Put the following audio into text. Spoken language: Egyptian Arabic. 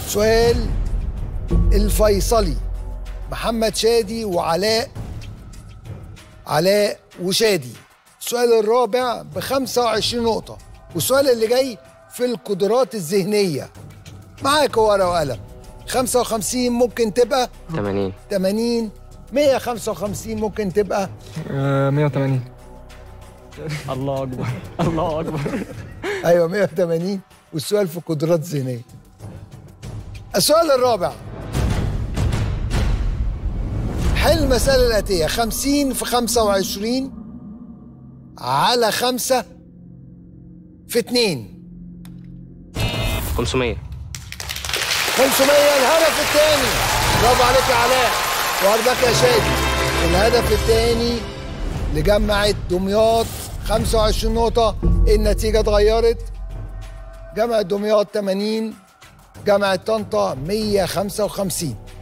سؤال الفيصلي محمد شادي وعلاء علاء وشادي السؤال الرابع ب 25 نقطة والسؤال اللي جاي في القدرات الذهنية معاك ورقة وقلم 55 ممكن تبقى 80 80 155 ممكن تبقى آه 180 الله اكبر الله اكبر ايوه 180 والسؤال في قدرات ذهنيه السؤال الرابع حل المسألة الآتية 50 في 25 على 5 في 2 500 500 الهدف الثاني برافو عليك يا علاء وارضك يا شادي الهدف الثاني لجمعت دمياط 25 نقطة النتيجة اتغيرت جامعة دمياط 80 جامعة طنطا 155